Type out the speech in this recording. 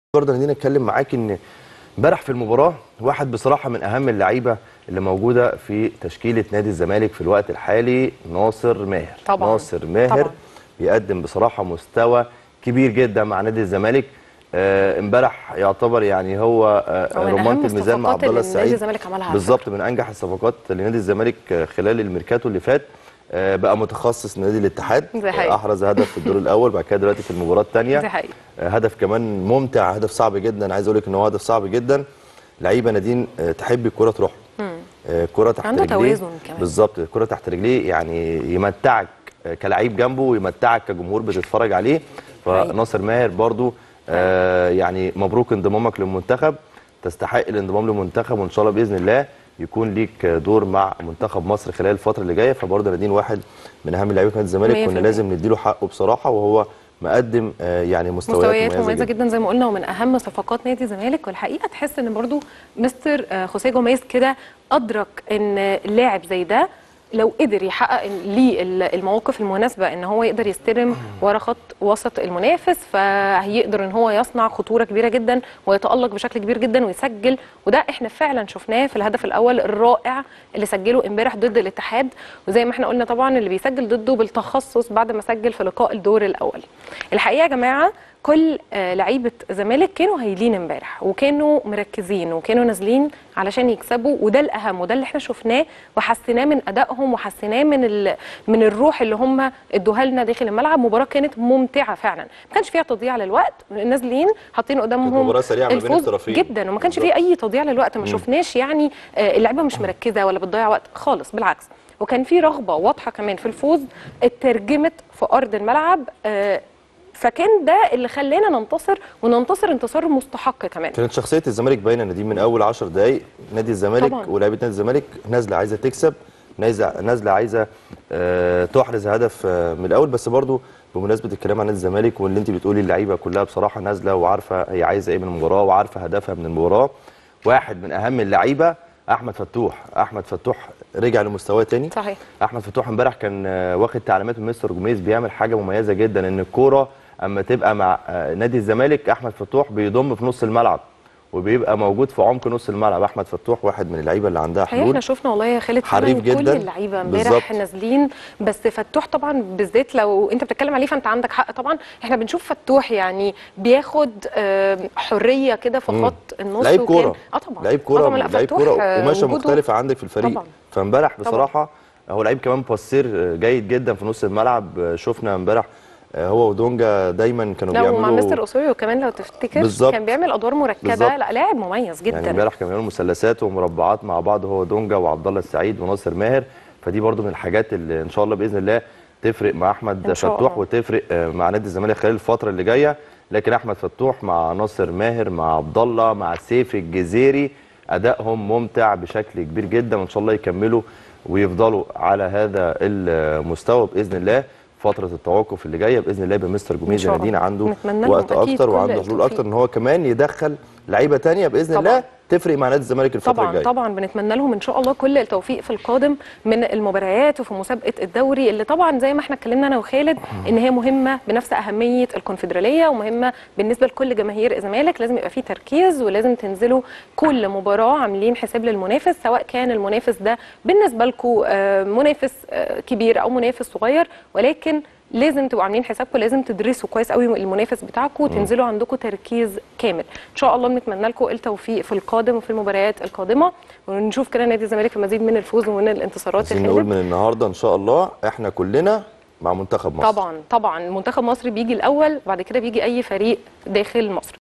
برضه خلينا نتكلم معاك ان امبارح في المباراه واحد بصراحه من اهم اللعيبه اللي موجوده في تشكيله نادي الزمالك في الوقت الحالي ناصر ماهر طبعاً. ناصر ماهر طبعاً. بيقدم بصراحه مستوى كبير جدا مع نادي الزمالك آه، امبارح يعتبر يعني هو آه، هو من أهم رمانه الميزان مع الصفقات عبد الله اللي نادي السعيد الزمالك عملها على بالظبط من انجح الصفقات لنادي الزمالك آه، خلال الميركاتو اللي فات آه، بقى متخصص نادي الاتحاد دي حقيقة. آه، احرز هدف في الدور الاول بعد كده دلوقتي في المباراه الثانيه دي حقيقة. هدف كمان ممتع هدف صعب جدا عايز اقول لك ان هو هدف صعب جدا لعيبه نادين آه، تحب الكره تروح له. آه، الكره تحت عنده رجليه توازن كمان. بالظبط الكره تحت رجليه يعني يمتعك آه، كلعيب جنبه ويمتعك كجمهور بتتفرج عليه فناصر ماهر برضو آه، يعني مبروك انضمامك للمنتخب تستحق الانضمام للمنتخب وان شاء الله باذن الله يكون ليك دور مع منتخب مصر خلال الفتره اللي جايه فبرضه نادين واحد من اهم لاعبين نادي الزمالك مية في كنا المية. لازم نديله حقه بصراحه وهو مقدم آه، يعني مستويات, مستويات مميزه, مميزه جدا. جدا زي ما قلنا ومن اهم صفقات نادي الزمالك والحقيقه تحس ان برضو مستر آه، خوسيه جوميز كده ادرك ان لاعب زي ده لو قدر يحقق ليه ال- المواقف المناسبه ان هو يقدر يستلم ورا خط وسط المنافس فهيقدر ان هو يصنع خطوره كبيره جدا ويتالق بشكل كبير جدا ويسجل وده احنا فعلا شفناه في الهدف الاول الرائع اللي سجله امبارح ضد الاتحاد وزي ما احنا قلنا طبعا اللي بيسجل ضده بالتخصص بعد ما سجل في لقاء الدور الاول الحقيقه يا جماعه كل آه، لعيبه الزمالك كانوا هايلين امبارح وكانوا مركزين وكانوا نازلين علشان يكسبوا وده الاهم وده اللي احنا شفناه وحسيناه من ادائهم وحسيناه من ال... من الروح اللي هم ادوها لنا داخل الملعب مباراه كانت ممتعه فعلا ما كانش فيها تضييع للوقت نازلين حاطين قدامهم مباراة سريعة ما بين الفوز الطرفين. جدا وما كانش بالظبط. فيه اي تضييع للوقت ما شفناش يعني آه، اللعيبه مش مركزه ولا بتضيع وقت خالص بالعكس وكان في رغبه واضحه كمان في الفوز اترجمت في ارض الملعب آه، فكان ده اللي خلانا ننتصر وننتصر انتصار مستحق كمان كانت شخصيه الزمالك باينه نديم من اول 10 دقائق نادي الزمالك طبعاً. ولاعيبه نادي الزمالك نازله عايزه تكسب نازله نازله عايزه آه، تحرز هدف آه، من الاول بس برضو بمناسبه الكلام عن نادي الزمالك واللي انت بتقولي اللعيبه كلها بصراحه نازله وعارفه هي عايزه ايه من المباراه وعارفه هدفها من المباراه واحد من اهم اللعيبه احمد فتوح احمد فتوح رجع لمستواه تاني صحيح احمد فتوح امبارح كان آه، واخد تعليمات من مستر جوميز بيعمل حاجه مميزه جدا ان الكوره اما تبقى مع آه، نادي الزمالك احمد فتوح بيضم في نص الملعب وبيبقى موجود في عمق نص الملعب احمد فتوح واحد من اللعيبه اللي عندها الحقيقه احنا حلول شفنا والله يا خالد حريف فعلا كل جداً. اللعيبه امبارح بالظبط. نازلين بس فتوح طبعا بالذات لو انت بتتكلم عليه فانت عندك حق طبعا احنا بنشوف فتوح يعني بياخد آه، حريه كده في مم. خط النص لعيب وكان- كوره اه طبعا لعيب آه كوره طبعاً، لا، لعيب فتوح، كوره آه، وقماشه وجوده- مختلفه عندك في الفريق طبعاً. فامبارح طبعاً. بصراحه هو لعيب كمان باسير جيد جدا في نص الملعب آه، شفنا امبارح آه، هو ودونجا دايما كانوا لو مع بيعملوا مستر اسوريو كمان لو تفتكر بالظبط. كان بيعمل ادوار مركبه بالظبط. لا لاعب مميز جدا يعني امبارح كانوا بيعملوا مثلثات ومربعات مع بعض هو دونجا وعبد الله السعيد وناصر ماهر فدي برضو من الحاجات اللي ان شاء الله باذن الله تفرق مع احمد إن شاء فتوح الله. وتفرق آه، مع نادي الزمالك خلال الفتره اللي جايه لكن احمد فتوح مع ناصر ماهر مع عبد الله مع سيف الجزيري ادائهم ممتع بشكل كبير جدا وان شاء الله يكملوا ويفضلوا على هذا المستوى باذن الله فتره التوقف اللي جايه باذن الله بمستر إن جوميز شاء نادين الله. عنده نتمنى لهم وقت أكيد اكتر كل وعنده حلول التوفيق. اكتر ان هو كمان يدخل لعيبه تانية باذن طبعاً. الله تفرق مع نادي الزمالك الفتره طبعا الجايه طبعا بنتمنى لهم ان شاء الله كل التوفيق في القادم من المباريات وفي مسابقه الدوري اللي طبعا زي ما احنا اتكلمنا انا وخالد ان هي مهمه بنفس اهميه الكونفدراليه ومهمه بالنسبه لكل جماهير الزمالك لازم يبقى فيه تركيز ولازم تنزلوا كل مباراه عاملين حساب للمنافس سواء كان المنافس ده بالنسبه لكم منافس آه، كبير او منافس صغير ولكن لازم تبقوا عاملين حسابكم لازم تدرسوا كويس قوي المنافس بتاعكم وتنزلوا عندكم تركيز كامل ان شاء الله بنتمنى لكم التوفيق في القادم وفي المباريات القادمه ونشوف كده نادي الزمالك في مزيد من الفوز ومن الانتصارات عايزين يا نقول خالد. من النهارده ان شاء الله احنا كلنا مع منتخب مصر طبعا طبعا منتخب مصر بيجي الاول وبعد كده بيجي اي فريق داخل مصر